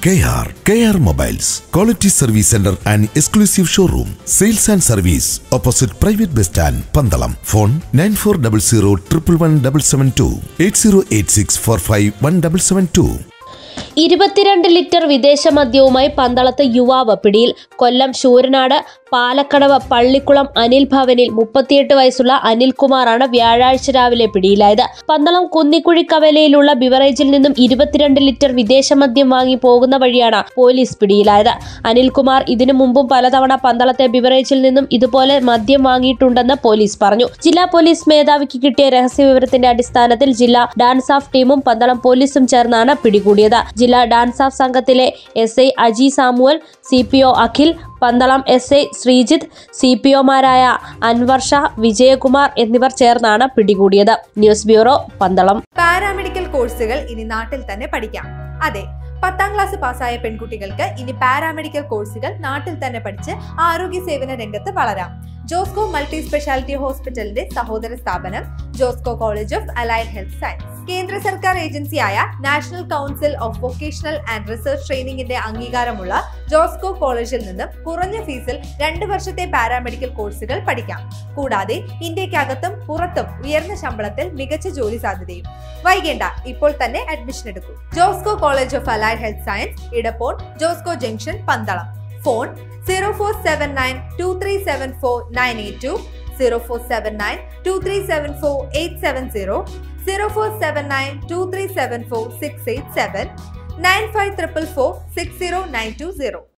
KR KR Mobiles Quality Service Center and Exclusive Showroom Sales and Service Opposite Private Bus Stand Pandalam Phone 9400 111 8086 451 ഇരുപത്തിരണ്ട് litre വിദേശ മദ്യവുമായി പന്തളത്ത് യുവാവ് പിടിയിൽ കൊല്ലം ശൂരനാട് പാലക്കടവ് പള്ളിക്കുളം അനിൽ ഭവനിൽ മുപ്പത്തിയെട്ട് വയസ്സുള്ള അനിൽകുമാറാണ് വ്യാഴാഴ്ച രാവിലെ പിടിയിലായത് പന്തളം കുന്നിക്കുഴി കവലയിലുള്ള ബിവറേജിൽ നിന്നും ഇരുപത്തിരണ്ട് ലിറ്റർ വിദേശ മദ്യം വാങ്ങി പോകുന്ന വഴിയാണ് പോലീസ് പിടിയിലായത് അനിൽകുമാർ ഇതിനു മുമ്പും പലതവണ പന്തളത്തെ ബിവറേജിൽ നിന്നും ഇതുപോലെ മദ്യം വാങ്ങിയിട്ടുണ്ടെന്ന് പോലീസ് പറഞ്ഞു ജില്ലാ പോലീസ് മേധാവിക്ക് കിട്ടിയ രഹസ്യവിവരത്തിന്റെ അടിസ്ഥാനത്തിൽ ജില്ലാ ഡാൻസ് ഓഫ് ടീമും പന്തളം പോലീസും ചേർന്നാണ് പിടികൂടിയത് ജില്ലാ ഡാൻസ് ഓഫ് സംഘത്തിലെ S I Aji Samuel C P O Akhil Pandalam S I Sreejith C P ഒമാരായ അൻവർ ഷാ വിജയകുമാർ എന്നിവർ ചേർന്നാണ് പിടികൂടിയത് ന്യൂസ് ബ്യൂറോ പന്തളം പാരാമെഡിക്കൽ കോഴ്സുകൾ ഇനി നാട്ടിൽ തന്നെ പഠിക്കാം അതെ പത്താം ക്ലാസ് പാസ്സായ പെൺകുട്ടികൾക്ക് ഇനി പാരാമെഡിക്കൽ കോഴ്സുകൾ നാട്ടിൽ തന്നെ പഠിച്ച് ആരോഗ്യ സേവന രംഗത്ത് വളരാം ജോസ്കോ മൾട്ടി സ്പെഷ്യാലിറ്റി ഹോസ്പിറ്റലിന്റെ സഹോദര സ്ഥാപനം Josco college of allied health science കേന്ദ്ര സർക്കാർ ഏജൻസിയായ national council of vocational and research ട്രെയിനിങ്ങിന്റെ അംഗീകാരമുള്ള ജോസ്കോ കോളേജിൽ നിന്നും കുറഞ്ഞ ഫീസിൽ രണ്ട് വർഷത്തെ പാരാമെഡിക്കൽ കോഴ്സുകൾ പഠിക്കാം കൂടാതെ ഇന്ത്യക്കകത്തും പുറത്തും ഉയർന്ന ശമ്പളത്തിൽ മികച്ച ജോലി സാധ്യതയും വൈകേണ്ട ഇപ്പോൾ തന്നെ അഡ്മിഷൻ എടുക്കൂ Josco college of allied health science ഇടപ്പോൾ Josco junction Pandalam phone zero four seven nine two three seven four nine eight two zero four seven nine two three seven four eight seven zero zero four seven nine two three seven four six eight seven nine five triple four six zero nine two zero